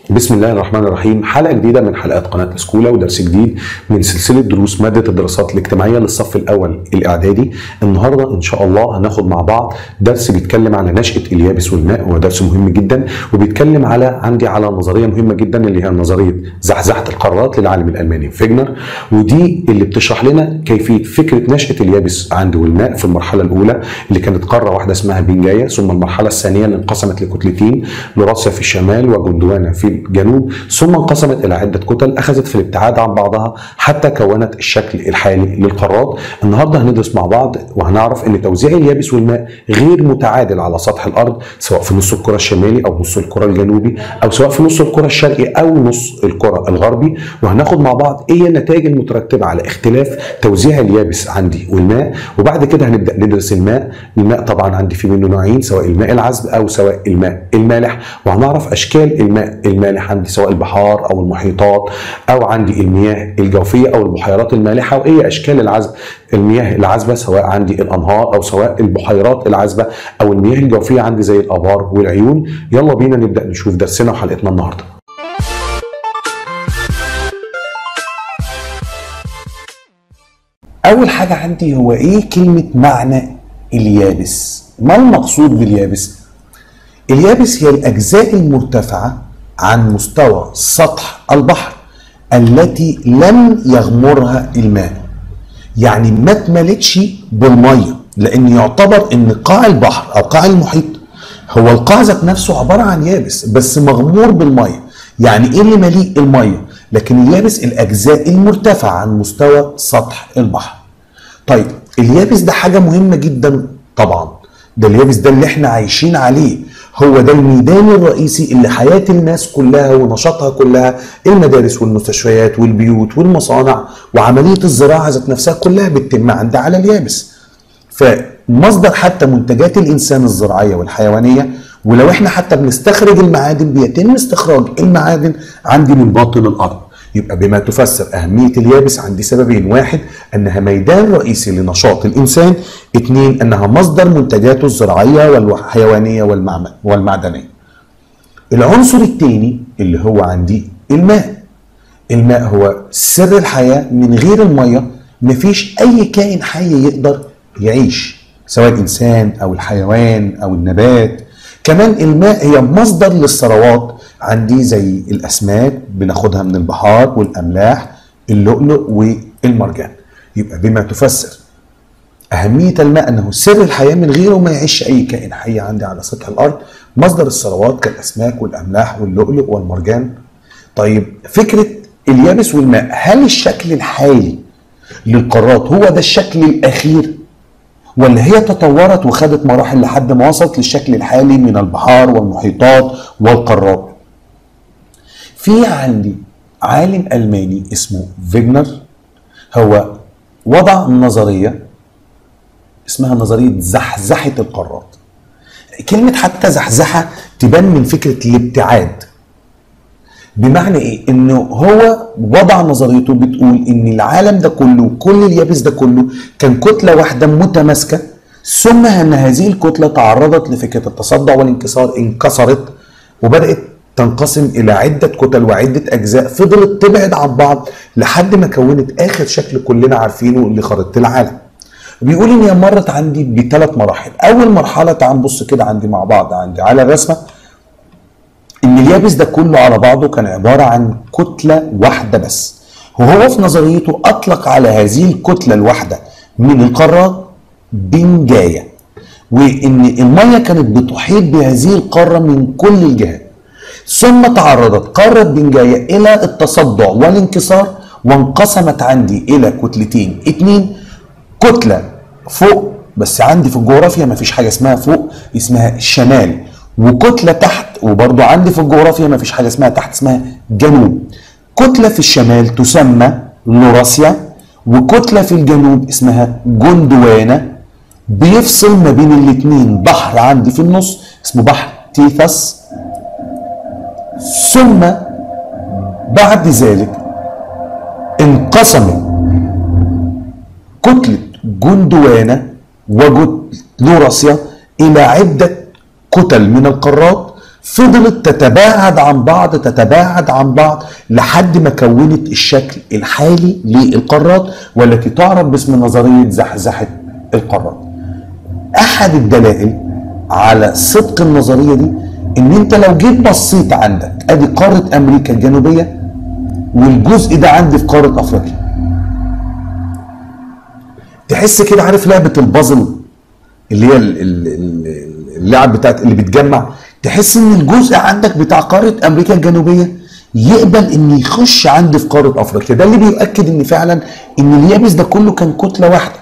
بسم الله الرحمن الرحيم حلقة جديدة من حلقات قناة اسكولا ودرس جديد من سلسلة دروس مادة الدراسات الاجتماعية للصف الأول الإعدادي النهاردة إن شاء الله هناخد مع بعض درس بيتكلم على نشأة اليابس والماء هو درس مهم جدا وبيتكلم على عندي على نظرية مهمة جدا اللي هي نظرية زحزحة القارات للعالم الألماني فيجنر ودي اللي بتشرح لنا كيفية فكرة نشأة اليابس عندي والماء في المرحلة الأولى اللي كانت قارة واحدة اسمها بنجاية ثم المرحلة الثانية اللي انقسمت لكتلتين لوراسيا في الشمال وجندوانا في الجنوب ثم انقسمت الى عده كتل اخذت في الابتعاد عن بعضها حتى كونت الشكل الحالي للقارات النهارده هندرس مع بعض وهنعرف ان توزيع اليابس والماء غير متعادل على سطح الارض سواء في نص الكره الشمالي او نص الكره الجنوبي او سواء في نص الكره الشرقي او نص الكره الغربي وهناخد مع بعض ايه النتائج المترتبه على اختلاف توزيع اليابس عندي والماء وبعد كده هنبدا ندرس الماء الماء طبعا عندي فيه منه نوعين سواء الماء العذب او سواء الماء المالح وهنعرف اشكال الماء المالح عندي سواء البحار او المحيطات او عندي المياه الجوفيه او البحيرات المالحه وايه اشكال العذب المياه العذبه سواء عندي الانهار او سواء البحيرات العذبه او المياه الجوفيه عندي زي الابار والعيون يلا بينا نبدا نشوف درسنا وحلقتنا النهارده أول حاجة عندي هو إيه كلمة معنى اليابس؟ ما المقصود باليابس؟ اليابس هي الأجزاء المرتفعة عن مستوى سطح البحر التي لم يغمرها الماء. يعني ما اتملتش بالمية لأن يعتبر إن قاع البحر أو قاع المحيط هو القاع ذات نفسه عبارة عن يابس بس مغمور بالمية. يعني إيه اللي مليء المية؟ لكن اليابس الأجزاء المرتفعة عن مستوى سطح البحر. طيب اليابس ده حاجة مهمة جدا طبعا ده اليابس ده اللي احنا عايشين عليه هو ده الميدان الرئيسي اللي حياة الناس كلها ونشاطها كلها المدارس والمستشفيات والبيوت والمصانع وعملية الزراعة ذات نفسها كلها بتتم عندها على اليابس فمصدر حتى منتجات الإنسان الزراعية والحيوانية ولو احنا حتى بنستخرج المعادن بيتم استخراج المعادن عندي من باطن الأرض يبقى بما تفسر أهمية اليابس عندي سببين واحد أنها ميدان رئيسي لنشاط الإنسان اثنين أنها مصدر منتجاته الزراعية والحيوانية والمعدنية العنصر الثاني اللي هو عندي الماء الماء هو سر الحياة من غير المية مفيش أي كائن حي يقدر يعيش سواء الإنسان أو الحيوان أو النبات كمان الماء هي مصدر للثروات عندي زي الاسماك بناخدها من البحار والاملاح اللؤلؤ والمرجان يبقى بما تفسر أهمية الماء أنه سر الحياة من غيره ما يعيش أي كائن حي عندي على سطح الأرض مصدر الثروات كالأسماك والأملاح واللؤلؤ والمرجان طيب فكرة اليابس والماء هل الشكل الحالي للقارات هو ده الشكل الأخير ولا هي تطورت وخدت مراحل لحد ما وصلت للشكل الحالي من البحار والمحيطات والقارات في عندي عالم ألماني اسمه فيجنر هو وضع نظرية اسمها نظرية زحزحة القارات كلمة حتى زحزحة تبان من فكرة الابتعاد بمعنى ايه؟ انه هو وضع نظريته بتقول ان العالم ده كله كل اليابس ده كله كان كتله واحده متماسكه ثم ان هذه الكتله تعرضت لفكره التصدع والانكسار انكسرت وبدات تنقسم الى عده كتل وعده اجزاء فضلت تبعد عن بعض لحد ما كونت اخر شكل كلنا عارفينه لخريطه العالم. بيقول ان هي مرت عندي بثلاث مراحل، اول مرحله تعال نبص كده عندي مع بعض عندي على الرسمه ان اليابس ده كله على بعضه كان عباره عن كتله واحده بس وهو في نظريته اطلق على هذه الكتله الواحده من القارات بنجايه وان الميه كانت بتحيط بهذه القاره من كل الجهات ثم تعرضت قاره بنجايه الى التصدع والانكسار وانقسمت عندي الى كتلتين اتنين كتله فوق بس عندي في الجغرافيا مفيش حاجه اسمها فوق اسمها شمال وكتله تحت وبرضو عندي في الجغرافيا ما فيش حاجه اسمها تحت اسمها جنوب كتله في الشمال تسمى لوراسيا وكتله في الجنوب اسمها جندوانا بيفصل ما بين الاثنين بحر عندي في النص اسمه بحر تيثس ثم بعد ذلك انقسمت كتله جندوانا وكتله روسيا الى عده كتل من القارات فضلت تتباعد عن بعض تتباعد عن بعض لحد ما كونت الشكل الحالي للقارات والتي تعرف باسم نظريه زحزحه القارات. احد الدلائل على صدق النظريه دي ان انت لو جيت بصيت عندك ادي قاره امريكا الجنوبيه والجزء ده عندي في قاره افريقيا. تحس كده عارف لعبه البازل اللي هي ال- ال- ال- اللعب بتاعت اللي بتجمع تحس ان الجزء عندك بتاع قاره امريكا الجنوبيه يقبل ان يخش عندي في قاره افريقيا ده اللي بيؤكد ان فعلا ان اليابس ده كله كان كتله واحده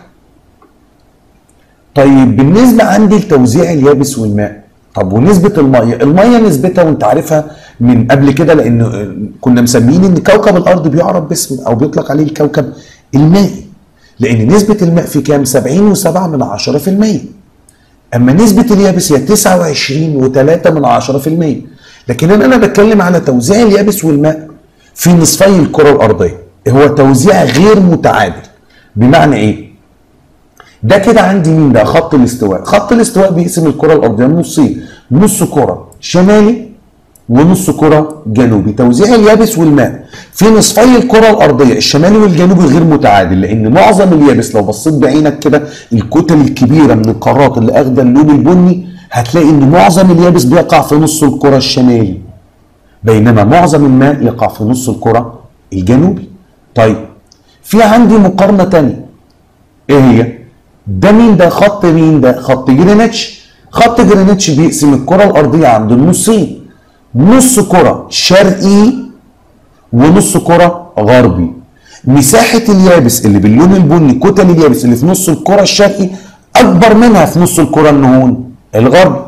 طيب بالنسبه عندي لتوزيع اليابس والماء طب ونسبه الميه الميه نسبتها وانت عارفها من قبل كده لان كنا مسمين ان كوكب الارض بيعرف باسم او بيطلق عليه الكوكب المائي لان نسبه الماء في كام 70.7 من 10% اما نسبه اليابس هي 29.3 من 10% لكن انا انا بتكلم على توزيع اليابس والماء في نصفي الكره الارضيه هو توزيع غير متعادل بمعنى ايه ده كده عندي مين ده خط الاستواء خط الاستواء بيقسم الكره الارضيه نصين نص كره شمالي ونص كره جنوبي توزيع اليابس والماء في نصفي الكره الارضيه الشمالي والجنوبي غير متعادل لان معظم اليابس لو بصيت بعينك كده الكتل الكبيره من القارات اللي اخده اللون البني هتلاقي ان معظم اليابس بيقع في نص الكره الشمالي بينما معظم الماء يقع في نص الكره الجنوبي طيب في عندي مقارنه تانية ايه هي ده مين ده خط مين ده خط جرينتش خط جرينتش بيقسم الكره الارضيه عند النصين نص كره شرقي ونص كره غربي مساحه اليابس اللي باللون البني كتل اليابس اللي في نص الكره الشرقي اكبر منها في نص الكره النهون الغرب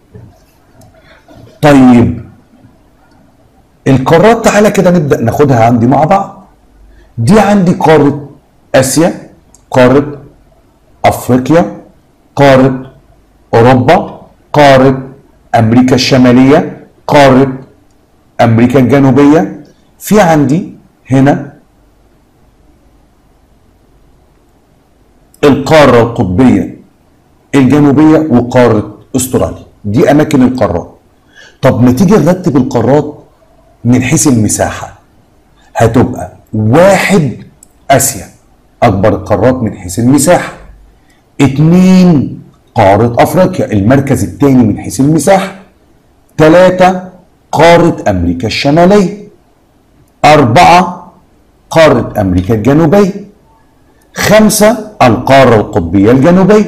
طيب القارات تعالى كده نبدا ناخدها عندي مع بعض دي عندي قاره اسيا قاره افريقيا قاره اوروبا قاره امريكا الشماليه قاره امريكا الجنوبيه في عندي هنا القاره القطبيه الجنوبيه وقاره استراليا دي اماكن القارات طب ما تيجي نرتب القارات من حيث المساحه هتبقى واحد اسيا اكبر القارات من حيث المساحه اتنين قارة افريقيا المركز الثاني من حيث المساحة ثلاثة قارة امريكا الشمالية اربعة قارة امريكا الجنوبية خمسة القارة القطبية الجنوبية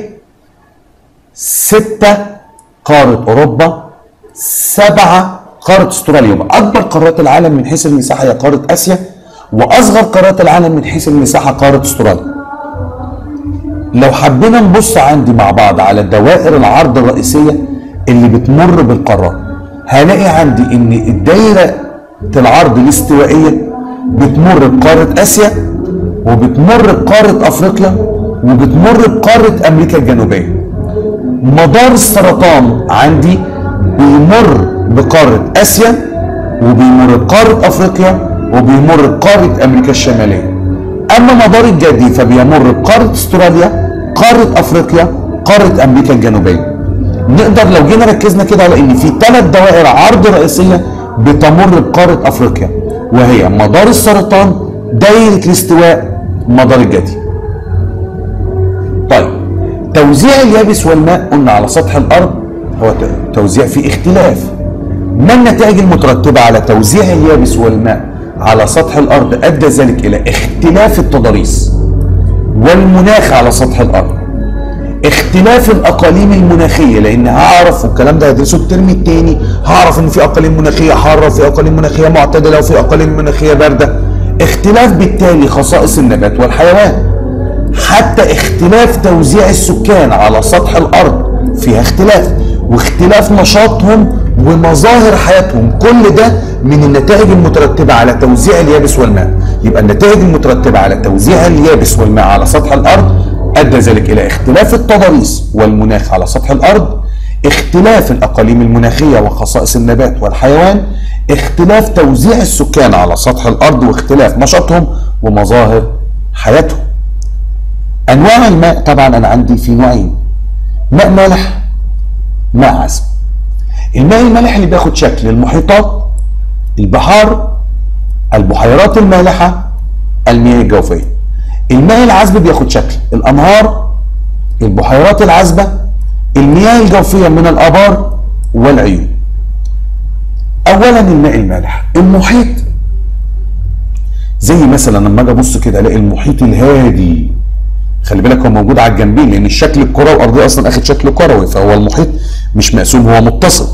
ستة قارة اوروبا سبعة قارة استراليا يبقى اكبر قارات العالم من حيث المساحة هي قارة اسيا واصغر قارات العالم من حيث المساحة قارة استراليا لو حبينا نبص عندي مع بعض على دوائر العرض الرئيسية اللي بتمر بالقارات هلاقي عندي ان الدايرة العرض الاستوائية بتمر بقارة اسيا وبتمر بقارة افريقيا وبتمر بقارة امريكا الجنوبية مدار السرطان عندي بيمر بقارة اسيا وبيمر بقارة افريقيا وبيمر بقارة امريكا الشمالية اما مدار الجدي فبيمر بقاره استراليا قاره افريقيا قاره امريكا الجنوبيه نقدر لو جينا ركزنا كده على ان في ثلاث دوائر عرض رئيسيه بتمر بقاره افريقيا وهي مدار السرطان دايره الاستواء مدار الجدي طيب توزيع اليابس والماء قلنا على سطح الارض هو ت- توزيع فيه اختلاف ما النتائج المترتبه على توزيع اليابس والماء على سطح الارض ادى ذلك الى اختلاف التضاريس والمناخ على سطح الارض اختلاف الاقاليم المناخيه لان هعرف والكلام ده هدرسه الترم الثاني هعرف ان في اقاليم مناخيه حاره وفي اقاليم مناخيه معتدله وفي اقاليم مناخيه بارده اختلاف بالتالي خصائص النبات والحيوان حتى اختلاف توزيع السكان على سطح الارض فيها اختلاف واختلاف نشاطهم ومظاهر حياتهم كل ده من النتائج المترتبة على توزيع اليابس والماء يبقى النتائج المترتبة على توزيع اليابس والماء على سطح الأرض أدى ذلك إلى اختلاف التضاريس والمناخ على سطح الأرض اختلاف الأقاليم المناخية وخصائص النبات والحيوان اختلاف توزيع السكان على سطح الأرض واختلاف نشاطهم ومظاهر حياتهم أنواع الماء طبعا أنا عندي في نوعين ماء مالح ماء عذب الماء المالح اللي بياخد شكل المحيطات البحار البحيرات المالحة المياه الجوفية الماء العذب بياخد شكل الأنهار البحيرات العذبة المياه الجوفية من الآبار والعيون أولا الماء المالح المحيط زي مثلا لما اجي ابص كده الاقي المحيط الهادي خلي بالك هو موجود على الجنبين لان الشكل الكروي الارضي اصلا اخد شكل كروي فهو المحيط مش مقسوم هو متصل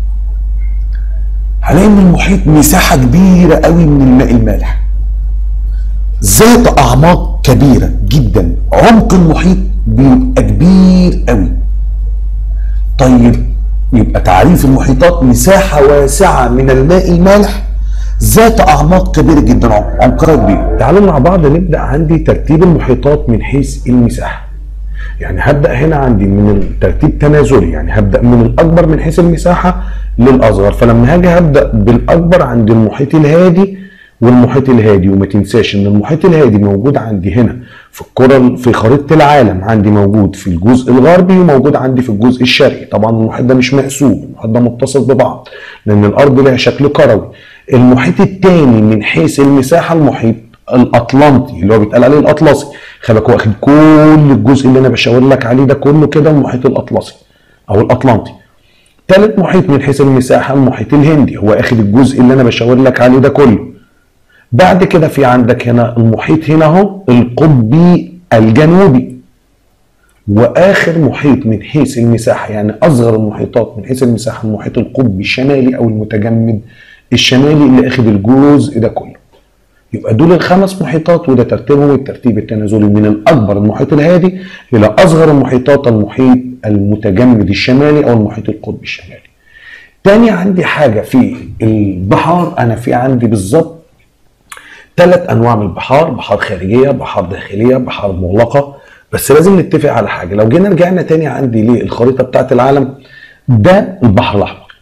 هلاقي ان المحيط مساحه كبيره قوي من الماء المالح ذات اعماق كبيره جدا عمق المحيط بيبقى كبير قوي طيب يبقى تعريف المحيطات مساحه واسعه من الماء المالح ذات اعماق كبيره جدا عمقها كبير تعالوا مع بعض نبدا عندي ترتيب المحيطات من حيث المساحه يعني هبدا هنا عندي من الترتيب تنازلي يعني هبدا من الاكبر من حيث المساحه للاصغر فلما هاجي هبدا بالاكبر عند المحيط الهادي والمحيط الهادي وما تنساش ان المحيط الهادي موجود عندي هنا في الكره في خريطه العالم عندي موجود في الجزء الغربي وموجود عندي في الجزء الشرقي طبعا المحيط ده مش مقسوم المحيط ده متصل ببعض لان الارض لها شكل كروي المحيط الثاني من حيث المساحه المحيط الاطلنطي اللي هو بيتقال عليه الاطلسي خلي بالك واخد كل الجزء اللي انا بشاور لك عليه ده كله كده المحيط الاطلسي او الاطلنطي ثالث محيط من حيث المساحه المحيط الهندي هو اخد الجزء اللي انا بشاور لك عليه ده كله بعد كده في عندك هنا المحيط هنا اهو القطبي الجنوبي واخر محيط من حيث المساحه يعني اصغر المحيطات من حيث المساحه المحيط القطبي الشمالي او المتجمد الشمالي اللي اخد الجزء ده كله يبقى دول الخمس محيطات وده ترتيبهم الترتيب التنازلي من الاكبر المحيط الهادي الى اصغر المحيطات المحيط المتجمد الشمالي او المحيط القطبي الشمالي تاني عندي حاجة في البحار أنا في عندي بالظبط ثلاث أنواع من البحار بحار خارجية بحار داخلية بحار مغلقة بس لازم نتفق على حاجة لو جينا رجعنا تاني عندي للخريطة بتاعت العالم ده البحر الأحمر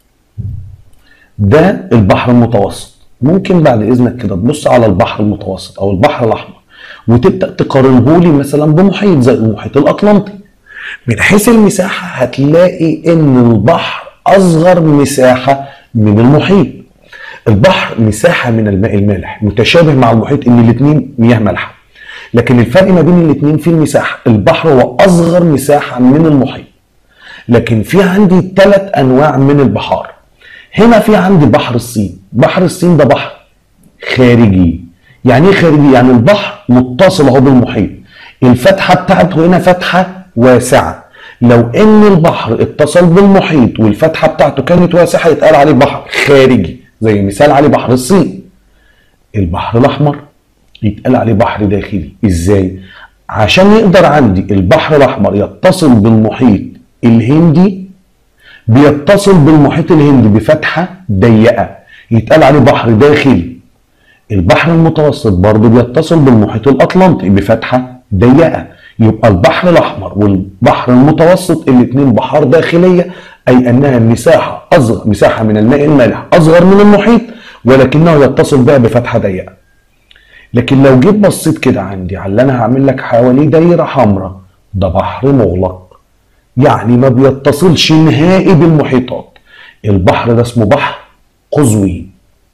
ده البحر المتوسط ممكن بعد اذنك كده تبص على البحر المتوسط او البحر الاحمر وتبدا تقارنه لي مثلا بمحيط زي المحيط الاطلنطي من حيث المساحه هتلاقي ان البحر اصغر مساحه من المحيط البحر مساحه من الماء المالح متشابه مع المحيط ان الاثنين مياه مالحه لكن الفرق ما بين الاثنين في المساحه البحر هو اصغر مساحه من المحيط لكن في عندي ثلاث انواع من البحار هنا في عندي بحر الصين بحر الصين ده بحر خارجي يعني ايه خارجي يعني البحر متصل اهو بالمحيط الفتحه بتاعته هنا فتحه واسعه لو ان البحر اتصل بالمحيط والفتحه بتاعته كانت واسعه يتقال عليه بحر خارجي زي مثال عليه بحر الصين البحر الاحمر يتقال عليه بحر داخلي ازاي عشان يقدر عندي البحر الاحمر يتصل بالمحيط الهندي بيتصل بالمحيط الهندي بفتحه ضيقه يتقال عليه بحر داخلي البحر المتوسط برضه بيتصل بالمحيط الاطلنطي بفتحه ضيقه يبقى البحر الاحمر والبحر المتوسط الاثنين بحار داخليه اي انها مساحه اصغر مساحه من الماء المالح اصغر من المحيط ولكنه يتصل بها بفتحه ضيقه لكن لو جيت بصيت كده عندي على اللي انا هعمل لك حواليه دايره حمراء ده بحر مغلق يعني ما بيتصلش نهائي بالمحيطات البحر ده اسمه بحر قزوين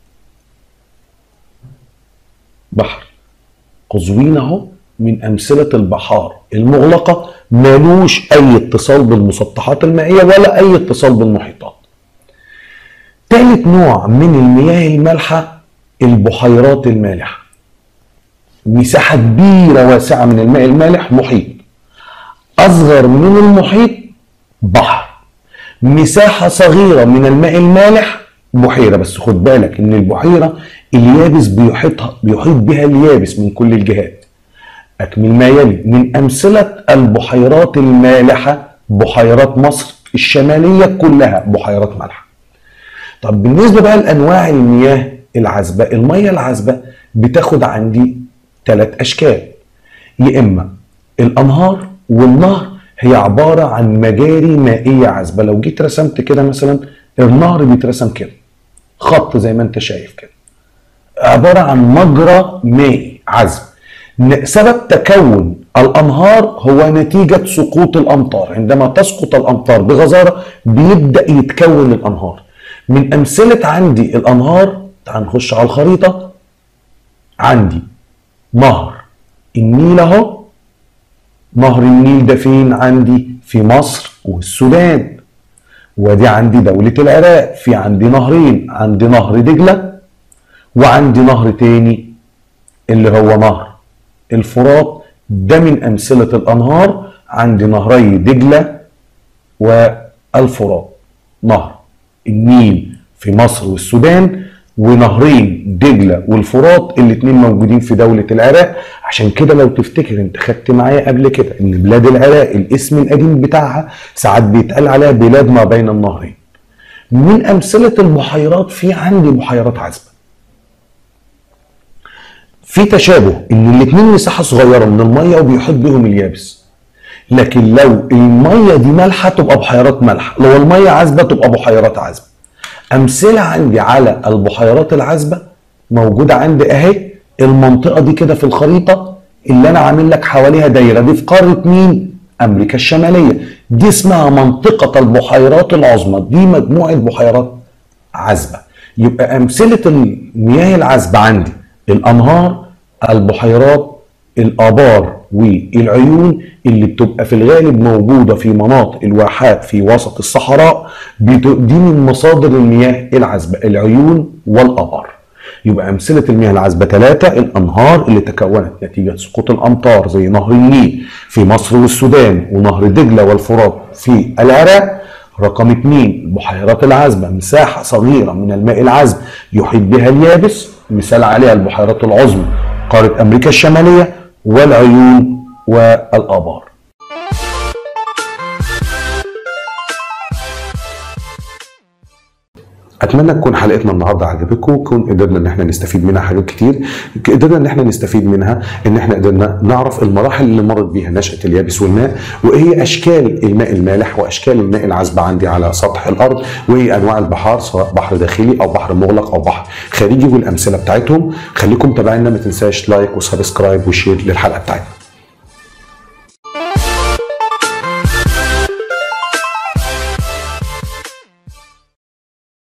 بحر قزوين اهو من امثله البحار المغلقه مالوش اي اتصال بالمسطحات المائيه ولا اي اتصال بالمحيطات ثالث نوع من المياه المالحه البحيرات المالحه مساحه كبيره واسعه من الماء المالح محيط اصغر من المحيط بحر مساحه صغيره من الماء المالح بحيره بس خد بالك ان البحيره اليابس بيحيطها بيحيط بها اليابس من كل الجهات اكمل ما يلي من امثله البحيرات المالحه بحيرات مصر الشماليه كلها بحيرات مالحه طب بالنسبه بقى لانواع المياه العذبه الميه العذبه بتاخد عندي ثلاث اشكال يا اما الانهار والنهر هي عباره عن مجاري مائيه عذبه لو جيت رسمت كده مثلا النهر بيترسم كده خط زي ما انت شايف كده عباره عن مجرى مائي عذب سبب تكون الانهار هو نتيجه سقوط الامطار عندما تسقط الامطار بغزاره بيبدا يتكون الانهار من امثله عندي الانهار تعال نخش على الخريطه عندي نهر النيل اهو نهر النيل ده فين عندي في مصر والسودان ودي عندي دولة العراق في عندي نهرين عندي نهر دجلة وعندي نهر تاني اللي هو نهر الفرات ده من أمثلة الأنهار عندي نهري دجلة والفرات نهر النيل في مصر والسودان ونهرين دجله والفرات الاثنين موجودين في دوله العراق عشان كده لو تفتكر انت خدت معايا قبل كده ان بلاد العراق الاسم القديم بتاعها ساعات بيتقال عليها بلاد ما بين النهرين من امثله البحيرات في عندي بحيرات عذبه في تشابه ان الاثنين مساحه صغيره من الميه وبيحيط بهم اليابس لكن لو الميه دي مالحه تبقى بحيرات مالحه لو الميه عذبه تبقى بحيرات عذبه امثله عندي على البحيرات العذبه موجوده عندي اهي المنطقه دي كده في الخريطه اللي انا عامل لك حواليها دايره دي في قاره مين امريكا الشماليه دي اسمها منطقه البحيرات العظمى دي مجموعه بحيرات عذبه يبقى امثله المياه العذبه عندي الانهار البحيرات الابار والعيون اللي بتبقى في الغالب موجوده في مناطق الواحات في وسط الصحراء دي من مصادر المياه العذبه العيون والابار يبقى امثله المياه العذبه ثلاثه الانهار اللي تكونت نتيجه سقوط الامطار زي نهر النيل في مصر والسودان ونهر دجله والفرات في العراق رقم اثنين البحيرات العذبه مساحه صغيره من الماء العذب يحيط بها اليابس مثال عليها البحيرات العظمى قاره امريكا الشماليه والعيون والآبار اتمنى تكون حلقتنا النهارده عجبتكم وكون قدرنا ان احنا نستفيد منها حاجات كتير قدرنا ان احنا نستفيد منها ان احنا قدرنا نعرف المراحل اللي مرت بيها نشاه اليابس والماء وايه اشكال الماء المالح واشكال الماء العذب عندي على سطح الارض وايه انواع البحار سواء بحر داخلي او بحر مغلق او بحر خارجي والامثله بتاعتهم خليكم تابعينا ما تنساش لايك وسبسكرايب وشير للحلقه بتاعتنا